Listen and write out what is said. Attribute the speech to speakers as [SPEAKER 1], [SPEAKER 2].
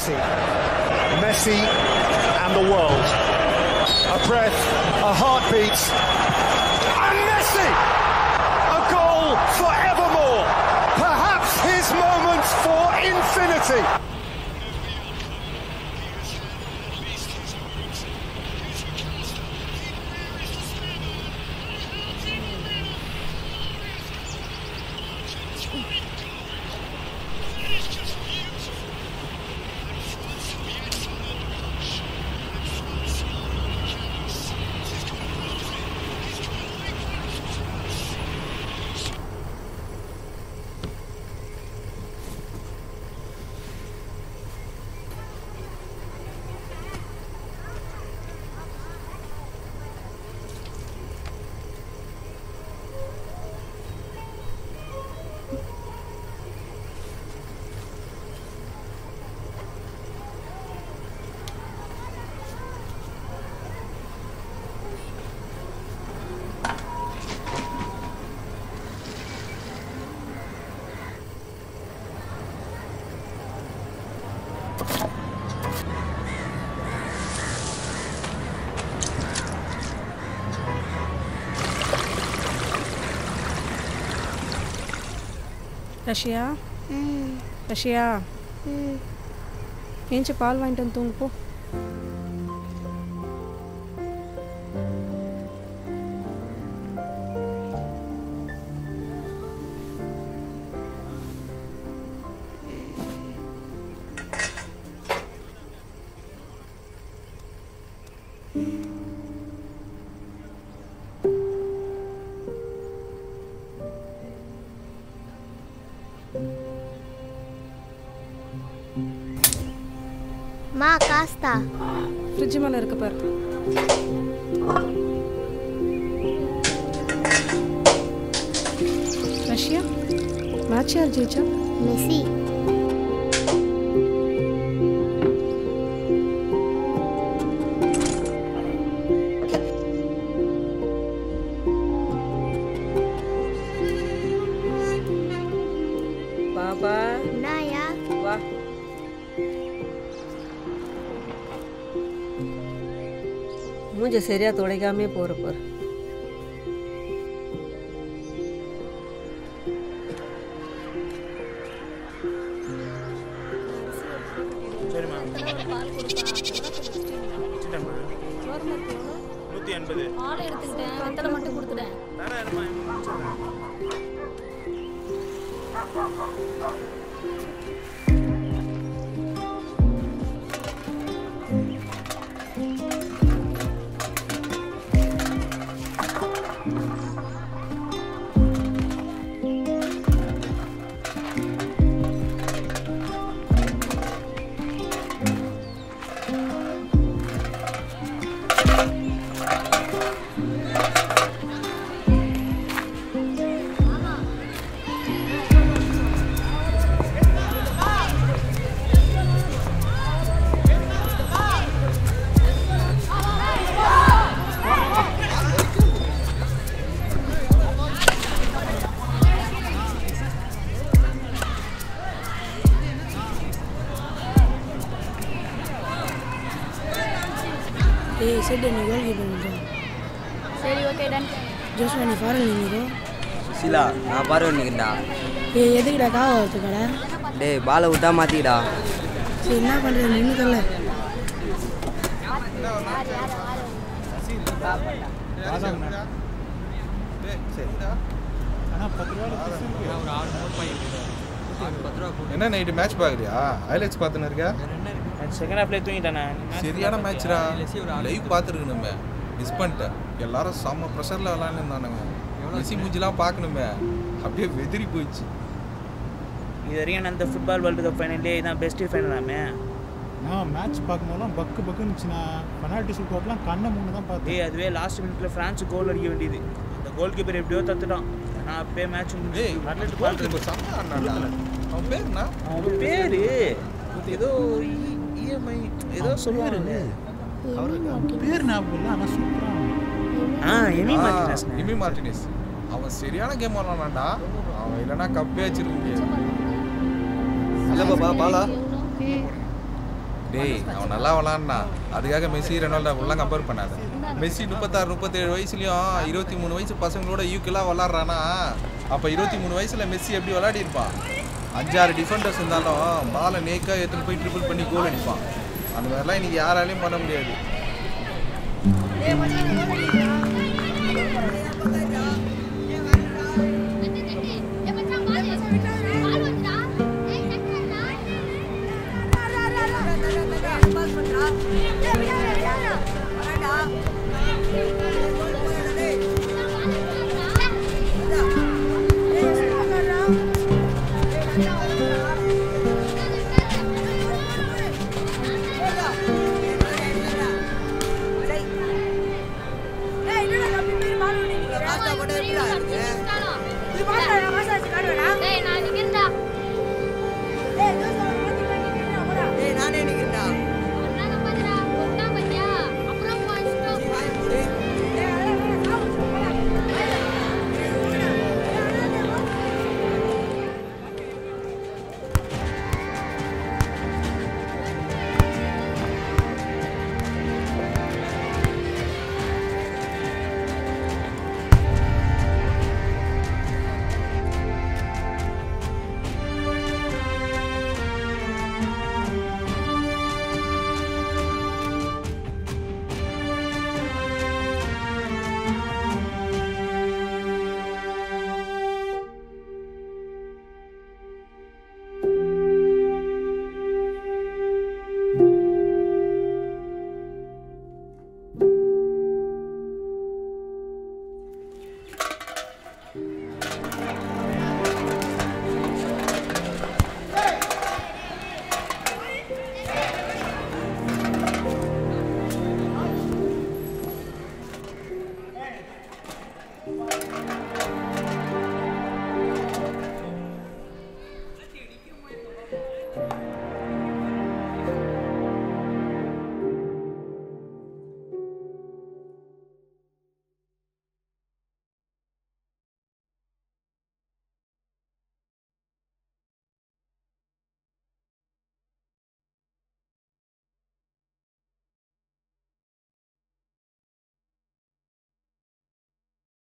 [SPEAKER 1] Messi. Messi and the world. A breath, a heartbeat, and Messi! A goal forevermore. Perhaps his moment for infinity.
[SPEAKER 2] Russia Russia ஏஞ்சி பால் வாங்கிட்டு வந்து தூங்கு போ
[SPEAKER 3] மா காஸ்தா
[SPEAKER 2] ஃப்ரிட்ஜ் மேலே இருக்கு பாரு ரஷ்யா மேட்ச் யார் ஜெயிச்சா
[SPEAKER 3] மெஸ்ஸி
[SPEAKER 4] பாப்பா
[SPEAKER 3] நாயா
[SPEAKER 4] வா மூஞ்ச சரியா துடைக்காமே போற பாரு
[SPEAKER 5] சரிம்மா வச்சுட்டேம்மா. நூற்றி எண்பது
[SPEAKER 6] பால் எடுத்துக்கிட்டேன் வெத்தலை மட்டும் கொடுத்துட்டேன்
[SPEAKER 5] தரேன் இருமா முடிச்சிடுறேன்.
[SPEAKER 2] ಏ ಸೆಡ್ಡೆ ನೀವು ಗೋಲ್ಗೆ ಬಂದು
[SPEAKER 6] சரி ஓகே டன்
[SPEAKER 2] ஜோஸ்வா நீ ஃபாரன் நீங்க
[SPEAKER 7] சிலா நான் பாரு நிற்கிறேன்டா
[SPEAKER 2] ஏ எதுக்குடா காவ வரத்துக்கடா
[SPEAKER 7] டேய் பாலை விட்டா மாற்றிக்கிடா
[SPEAKER 2] சரி என்ன பண்ணுறது நின்று தரல
[SPEAKER 8] என்ன நைட்டு மேட்ச் பார்க்குறியா ஹைலைட்ஸ் பார்த்துன்னு இருக்க
[SPEAKER 5] செகண்ட் ஹாஃப்ல தூங்கிட்டானே
[SPEAKER 8] சரியான மேட்ச்ரா லைவ் பார்த்துருக்கணுமே மிஸ் பண்ணிட்டேன் எல்லாரும் செம்ம ப்ரெஷரில் விளாண்டுருந்தானுங்க மெஸ்ஸி மூஞ்சிலாம் பார்க்கணுமே அப்படியே வெதிரி போயிடுச்சு
[SPEAKER 5] இது வரையும் அந்த ஃபுட்பால் வேர்ல்டு கப் ஃபைனல்லே இதான் பெஸ்ட் ஃபைனலாமே
[SPEAKER 9] நான் மேட்ச் பார்க்கும்போதெல்லாம் பக்கு பக்குன்னு இருந்துச்சுண்ணா பெனால்ட்டி ஷூட் அவுட்லாம் கண்ணை மூணு தான் பார்த்தேன்
[SPEAKER 5] டேய் அதுவே லாஸ்ட் மினிட்ல ஃப்ரான்ஸ் கோல் அடிக்க வேண்டியது அந்த கோல் கீப்பர் எப்படியோ தத்துட்டான் நான் அப்பயே மேட்ச்
[SPEAKER 8] ஏய்
[SPEAKER 5] அட்லெட்
[SPEAKER 8] கோல் கீப்பர் செம்ம ஆடினான்டா. அவன் பேர் என்ன
[SPEAKER 5] அவன் பேரு ஏதோ இஎம்ஐ ஏதோ சொல்லுவாருல்ல
[SPEAKER 9] பேர் ஞாபகம் இல்லை ஆனால் சூப்பராக
[SPEAKER 5] ஆ எமி மார்டினஸ்
[SPEAKER 8] இமி மார்டினஸ் அவன் சரியான கேம் விளாண்டான்டா அவன் இல்லைன்னா கப்பே வச்சிருக்க முடியாது
[SPEAKER 7] இல்லை பாப்பா பாலா
[SPEAKER 8] டேய் அவன் நல்லா விளாட்னான் அதுக்காக மெஸ்ஸி ரெனால்டோ ஃபுல்லாக கம்பேர் பண்ணாத மெஸ்ஸி முப்பத்தாறு முப்பத்தேழு வயசுலயும் இருபத்தி மூணு வயசு பசங்களோட யூக்கெல்லாம் விளாட்றானா அப்போ இருபத்தி மூணு வயசுல மெஸ்ஸி எப்படி விளையாடி இருப்பான் அஞ்சாறு டிஃபெண்டர்ஸ் இருந்தாலும் பாலை நேக்காக எடுத்துன்னு போய் ட்ரிபிள் பண்ணி கோல் அடிப்பான் அந்த மாதிரிலாம் இன்னைக்கு யாராலையும் பண்ண முடியாது
[SPEAKER 3] Yeah.